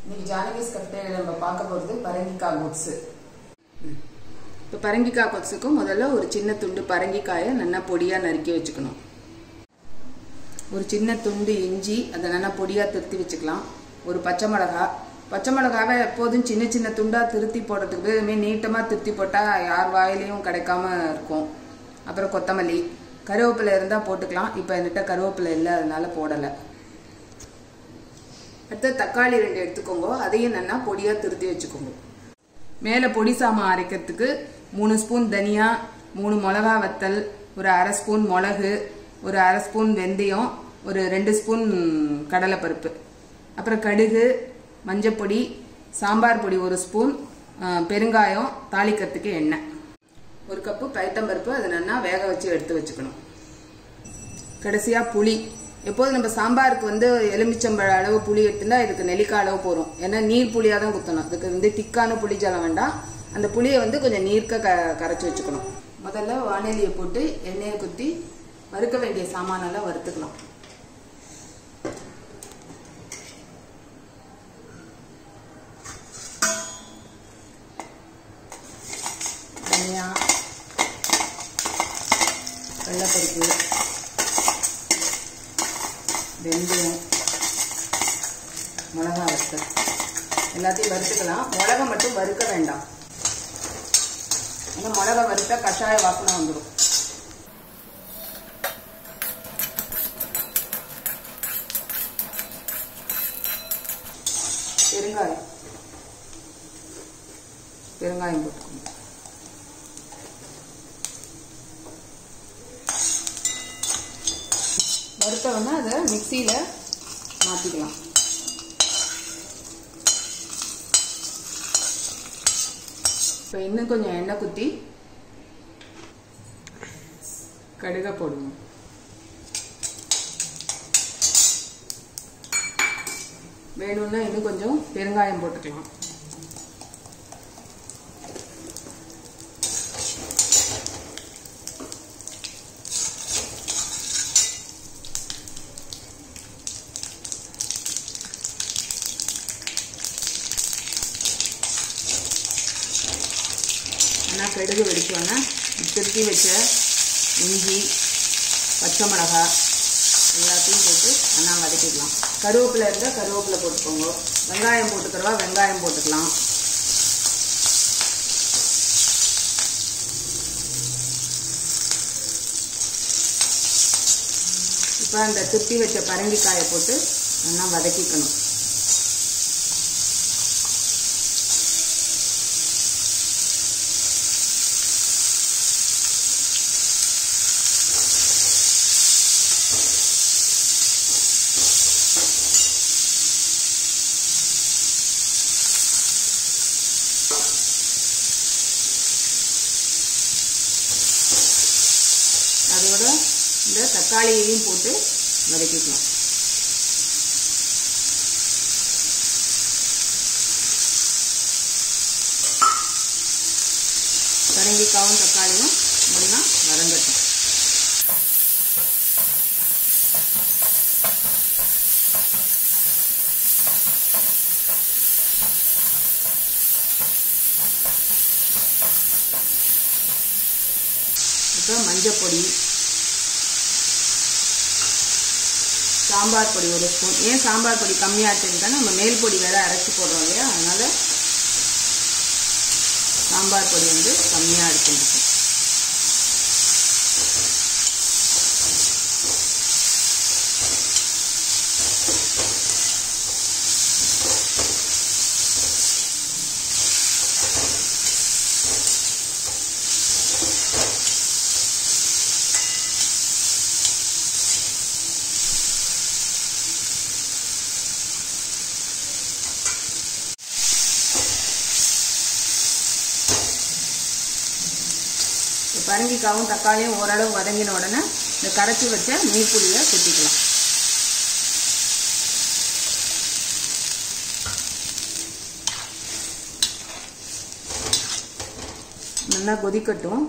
இன்னைக்கு ஜானகிஸ் கஃப்டேரியில் நம்ம பார்க்க போகிறது பரங்கிக்காய் கொட்ஸு இப்போ பரங்கிக்காய் கொட்ஸுக்கு முதல்ல ஒரு சின்ன துண்டு பரங்கிக்காயை நல்லா பொடியாக நறுக்கி வச்சுக்கணும் ஒரு சின்ன துண்டு இஞ்சி அதை நல்லா பொடியாக திருத்தி வச்சுக்கலாம் ஒரு பச்சை மிளகா பச்சை மிளகாவை எப்போதும் சின்ன சின்ன துண்டாக திருத்தி போடுறதுக்கு இதுமாரி நீட்டமாக திருத்தி போட்டால் யார் வாயிலையும் கிடைக்காம இருக்கும் அப்புறம் கொத்தமல்லி கருவேப்பிலை இருந்தால் போட்டுக்கலாம் இப்போ என்கிட்ட கருவேப்பிலை இல்லை அதனால போடலை அடுத்து தக்காளி ரெண்டு எடுத்துக்கோங்க அதையும் நல்லா பொடியாக திருத்தி வச்சுக்கோங்க மேலே பொடி சாமான் அரைக்கிறதுக்கு மூணு ஸ்பூன் தனியா மூணு மிளகா வத்தல் ஒரு அரை ஸ்பூன் மிளகு ஒரு அரை ஸ்பூன் வெந்தயம் ஒரு ரெண்டு ஸ்பூன் கடலைப்பருப்பு அப்புறம் கடுகு மஞ்சப்பொடி சாம்பார் பொடி ஒரு ஸ்பூன் அஹ், பெருங்காயம் தாளிக்கிறதுக்கு எண்ணெய் ஒரு கப்பு பைத்தம்பருப்பு அதை நல்லா வேக வச்சு எடுத்து வச்சுக்கணும் கடைசியாக புளி எப்போதும் நம்ம சாம்பாருக்கு வந்து எலுமிச்சம்பழ அளவு புளி எடுத்துட்டா இதுக்கு நெல்லிக்காய் அளவு போகும் ஏன்னா நீர் புளியாக தான் குத்தணும் இதுக்கு வந்து திக்கான புளி ஜலம் வேண்டாம் அந்த புளியை வந்து கொஞ்சம் நீர்க்க க கரைச்சி வச்சுக்கணும் முதல்ல வானலியை போட்டு எண்ணெயை குத்தி வறுக்க வேண்டிய சாமானெல்லாம் வறுத்துக்கலாம் தனியா கடலைப்பருப்பு வெந்தயம் மிளகா வத்தல் எல்லாத்தையும் வறுத்துக்கலாம் மிளகா மட்டும் வறுக்க வேண்டாம் ஏன்னா மிளகா வறுத்தா கஷாய வாசனை வந்துடும் பெருங்காயம் பெருங்காயம் போட்டுக்கணும் வறுத்தவொன்னே அதை மிக்சியில் மாற்றிக்கலாம் இப்போ இன்னும் கொஞ்சம் எண்ணெய் குத்தி கடுகை போடுவோம் வேணும்னா இன்னும் கொஞ்சம் பெருங்காயம் போட்டுக்கலாம் ஆனால் கடுகு வெடிச்சோன்னா திருத்தி வச்ச இஞ்சி பச்சை மிளகா எல்லாத்தையும் போட்டு நல்லா வதக்கிக்கலாம் கருவேப்பிலை இருந்தால் கருவேப்பிலை போட்டுக்கோங்க வெங்காயம் போட்டுக்கிறவா வெங்காயம் போட்டுக்கலாம் இப்போ அந்த திருப்பி வச்ச பரங்கிக்காயை போட்டு நல்லா வதக்கிக்கணும் அதோட இந்த தக்காளியையும் போட்டு வதக்கிக்கலாம் பரங்கிக்காவும் தக்காளியும் ஒன்றா வதங்கட்டும் இப்போ மஞ்சப்பொடி சாம்பார் பொடி ஒரு ஸ்பூன் ஏன் சாம்பார் பொடி கம்மியாச்சுன்னா நம்ம மேல் பொடி வேற அரைச்சி போடுறோம் இல்லையா அதனால சாம்பார் பொடி வந்து கம்மியாக எடுத்துருக்கோம் இப்போ பரங்கிக்காவும் தக்காளியும் ஓரளவு வதங்கின உடனே இந்த கரைச்சி வச்ச நீர் புளியை கொட்டிக்கலாம் நல்லா கொதிக்கட்டும்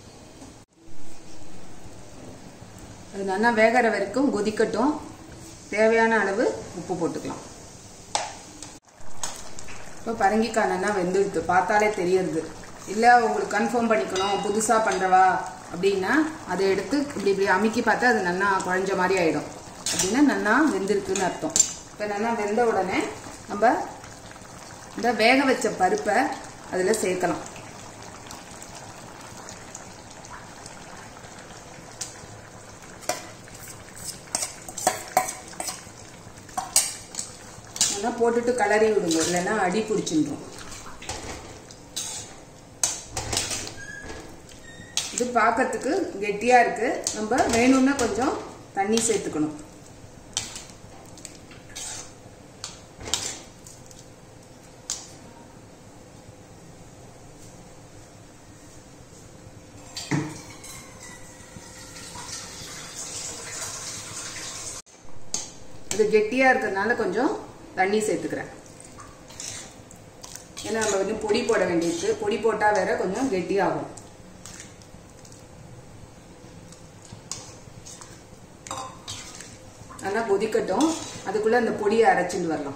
அது நல்லா வேகிற வரைக்கும் கொதிக்கட்டும் தேவையான அளவு உப்பு போட்டுக்கலாம் இப்போ பரங்கிக்காய் நல்லா வெந்துடுது பார்த்தாலே தெரியறது இல்லை உங்களுக்கு கன்ஃபார்ம் பண்ணிக்கணும் புதுசாக பண்ணுறவா அப்படின்னா அதை எடுத்து இப்படி இப்படி அமுக்கி பார்த்தா அது நல்லா குழஞ்ச மாதிரி ஆகிடும் அப்படின்னா நல்லா வெந்திருக்குன்னு அர்த்தம் இப்போ நல்லா வெந்த உடனே நம்ம இந்த வேக வச்ச பருப்பை அதில் சேர்க்கலாம் நல்லா போட்டுட்டு கலரி விடுங்க இல்லைன்னா அடி பிடிச்சிடும் இது பார்க்கறதுக்கு கெட்டியா இருக்கு நம்ம வேணும்னா கொஞ்சம் தண்ணி சேர்த்துக்கணும் அது கெட்டியா இருக்கிறதுனால கொஞ்சம் தண்ணி சேர்த்துக்கிறேன் ஏன்னா நம்ம வந்து பொடி போட வேண்டியிருக்கு பொடி போட்டா வேற கொஞ்சம் கெட்டியாகும் நல்லா கொதிக்கட்டும் அதுக்குள்ள இந்த பொடியை அரைச்சிட்டு வரலாம்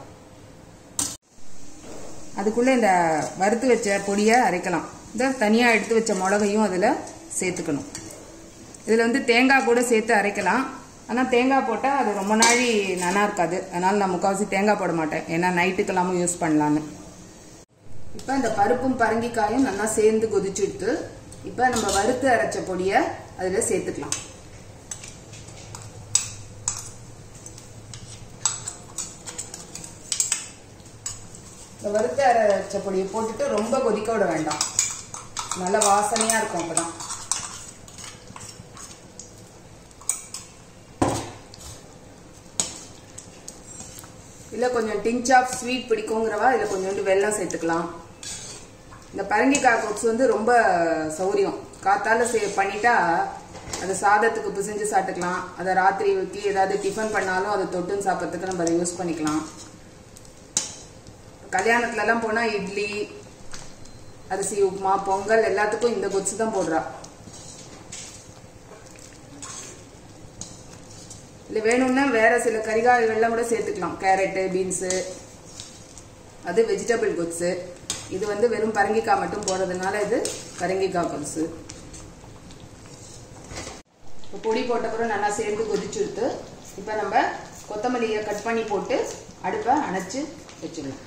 அதுக்குள்ள இந்த வறுத்து வச்ச பொடியை அரைக்கலாம் இந்த தனியா எடுத்து வச்ச மிளகையும் அதுல சேர்த்துக்கணும் இதுல வந்து தேங்காய் கூட சேர்த்து அரைக்கலாம் ஆனால் தேங்காய் போட்டால் அது ரொம்ப நாளி நல்லா இருக்காது அதனால நான் முக்கால்வாசி தேங்காய் போட மாட்டேன் ஏன்னா நைட்டுக்கெல்லாமும் யூஸ் பண்ணலான்னு இப்போ இந்த பருப்பும் பரங்கிக்காயும் நல்லா சேர்ந்து கொதிச்சுடுத்து இப்போ நம்ம வறுத்து அரைச்ச பொடியை அதில் சேர்த்துக்கலாம் இந்த வறுத்து அரைச்ச பொடியை போட்டுட்டு ரொம்ப கொதிக்க விட வேண்டாம் நல்ல வாசனையாக இருக்கும் அப்பதான் இல்லை கொஞ்சம் டிஞ்ச் ஆஃப் ஸ்வீட் பிடிக்குங்கிறவா இதில் கொஞ்சோண்டு வெல்லம் சேர்த்துக்கலாம் இந்த பரங்கிக்காய் கொட்ஸ் வந்து ரொம்ப சௌரியம் காத்தால சே பண்ணிட்டா அதை சாதத்துக்கு பிசைஞ்சு சாப்பிட்டுக்கலாம் அதை ராத்திரி வைக்கி ஏதாவது டிஃபன் பண்ணாலும் அதை தொட்டுன்னு சாப்பிட்றதுக்கு நம்ம அதை யூஸ் பண்ணிக்கலாம் கல்யாணத்துலலாம் போனால் இட்லி அரிசி உப்புமா பொங்கல் எல்லாத்துக்கும் இந்த கொட்ஸ் தான் போடுறா இல்லை வேணும்னா வேற சில கறிகாய்கள்லாம் கூட சேர்த்துக்கலாம் கேரட்டு பீன்ஸு அது வெஜிடபிள் கொட்ஸு இது வந்து வெறும் பரங்கிக்காய் மட்டும் போடுறதுனால இது பரங்கிக்காய் கொட்ஸு இப்போ பொடி போட்டப்புறம் நல்லா சேர்ந்து கொதிச்சுடுத்து இப்போ நம்ம கொத்தமல்லியை கட் பண்ணி போட்டு அடுப்பை அணைச்சு வச்சுக்கலாம்